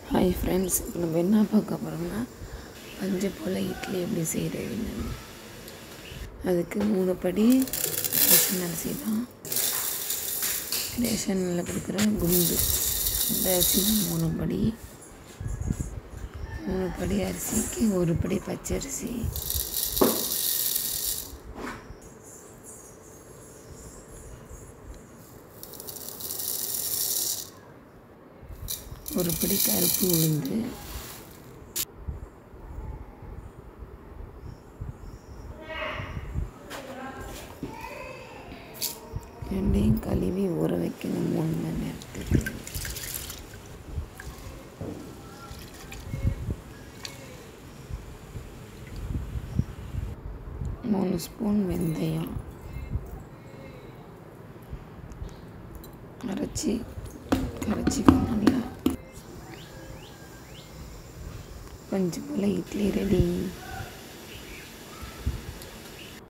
hi friends இப்போ நம்ம என்ன பார்க்க போகிறோம்னா பஞ்சு போல் இட்லி எப்படி செய்கிறதுன்னு அதுக்கு மூணு படி ரேஷன் அரிசி தான் ரேஷனில் கொடுக்குற குண்டு இந்த அரிசி தான் மூணு படி மூணு படி அரிசிக்கு ஒரு படி பச்சரிசி ஒரு படி கருப்பு உளுந்து ரெண்டையும் கழுவி ஊற வைக்கணும் மூணு மணி நேரத்துக்கு மூணு ஸ்பூன் வெந்தயம் அரைச்சி கரைச்சிக்கணும் நல்லா பஞ்சு போல் இட்லி ரெடி